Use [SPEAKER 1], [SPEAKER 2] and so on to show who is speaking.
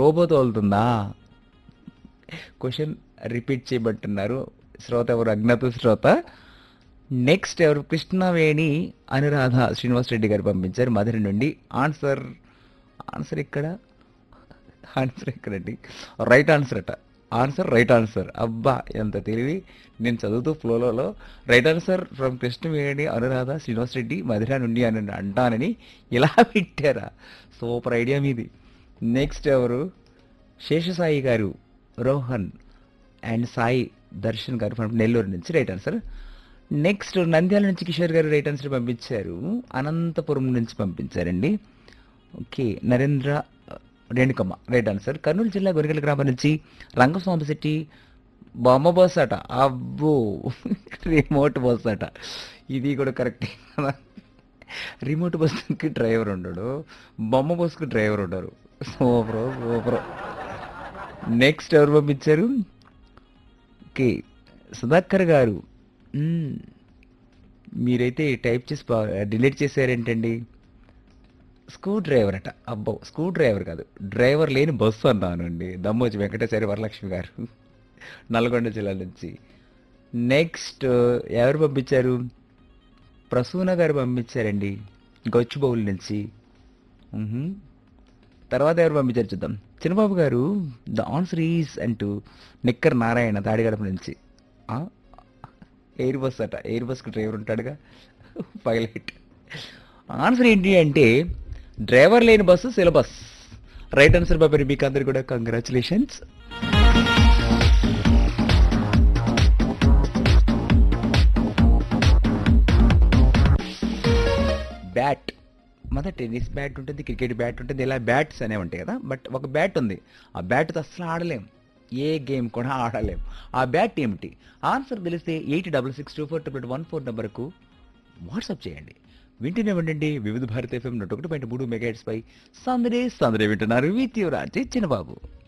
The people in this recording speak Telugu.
[SPEAKER 1] రోబో తోలుతుందా క్వశ్చన్ రిపీట్ చేయబట్టున్నారు శ్రోత ఎవరు అజ్ఞాత శ్రోత నెక్స్ట్ ఎవరు కృష్ణవేణి అనురాధ శ్రీనివాస్ రెడ్డి గారు పంపించారు మధుర నుండి ఆన్సర్ ఆన్సర్ ఇక్కడ ఆన్సర్ ఎక్కడండి రైట్ ఆన్సర్ అట ఆన్సర్ రైట్ ఆన్సర్ అబ్బా ఎంత తెలివి నేను చదువుతూ ఫ్లోలో right answer from Krishnaveni Anuradha Srinivas Reddy Madhura నుండి అని అంటానని ఇలా పెట్టారా సూపర్ ఐడియా మీది నెక్స్ట్ ఎవరు శేషసాయి గారు రోహన్ అండ్ సాయి దర్శన్ గారు ఫ్రమ్ నెల్లూరు నుంచి రైట్ ఆన్సర్ నెక్స్ట్ నంద్యాల నుంచి కిషోర్ గారు రైట్ ఆన్సర్ పంపించారు అనంతపురం నుంచి పంపించారండి okay Narendra Renukamma right answer Kurnool జిల్లా గొరిగల గ్రామం నుంచి రంగస్వామి శెట్టి బొమ్మ బస్ అట అబ్బో రిమోట్ బస్ అట ఇది కూడా కరెక్టే కదా రిమోట్ బస్కి డ్రైవర్ ఉండడు బొమ్మ బస్కి డ్రైవర్ ఉండరు సూపర్ సూపర్ నెక్స్ట్ ఎవరు పంపించారు ఓకే సుధాకర్ గారు మ్మ్. మీరైతే టైప్ చేసి డిలీట్ చేశారేంటండి స్క్రూ డ్రైవర్ అట అబ్బో స్క్రూ డ్రైవర్ కాదు డ్రైవర్ లేని బస్సు అన్నానండి దమ్మోజి వెంకటేశ్వరి వరలక్ష్మి గారు నల్గొండ జిల్లా నుంచి నెక్స్ట్ ఎవరు పంపించారు ప్రసూన గారు పంపించారండి గొచ్చుబౌల్ నుంచి మ్హూ. తర్వాత ఎవరు పంపించారు చూద్దాం చిన్నబాబు గారు ద ఆన్సర్ ఈజ్ అంటూ నిక్కర్ నారాయణ తాడిగడప నుంచి ఆ? ఎయిర్ బస్ అట ఎయిర్ బస్కి డ్రైవర్ ఉంటాడుగా పైలట్ ఆన్సర్ ఏంటి అంటే డ్రైవర్ లేని బస్సు సిలబస్ రైట్ ఆన్సర్ బాబరి మీకు అందరు కూడా కంగ్రాచులేషన్స్ బ్యాట్ మన టెన్నిస్ బ్యాట్ ఉంటుంది క్రికెట్ బ్యాట్ ఉంటుంది ఇలా బ్యాట్స్ అనేవి ఉంటాయి కదా బట్ ఒక బ్యాట్ ఉంది ఆ బ్యాట్తో అసలు ఆడలేం ఏ గేమ్ కూడా ఆడలేం ఆ బ్యాట్ ఏమిటి ఆన్సర్ తెలిస్తే eight double six two four double one four నెంబర్కు వాట్సాప్ చేయండి వింటూనే ఉండండి వివిధ భారత ఎఫ్ఎం నూట ఒకటి పాయింట్ మూడు మెగా పై సందడే సందడే వింటున్నారు విత్ యువరాజ్ చిన్నబాబు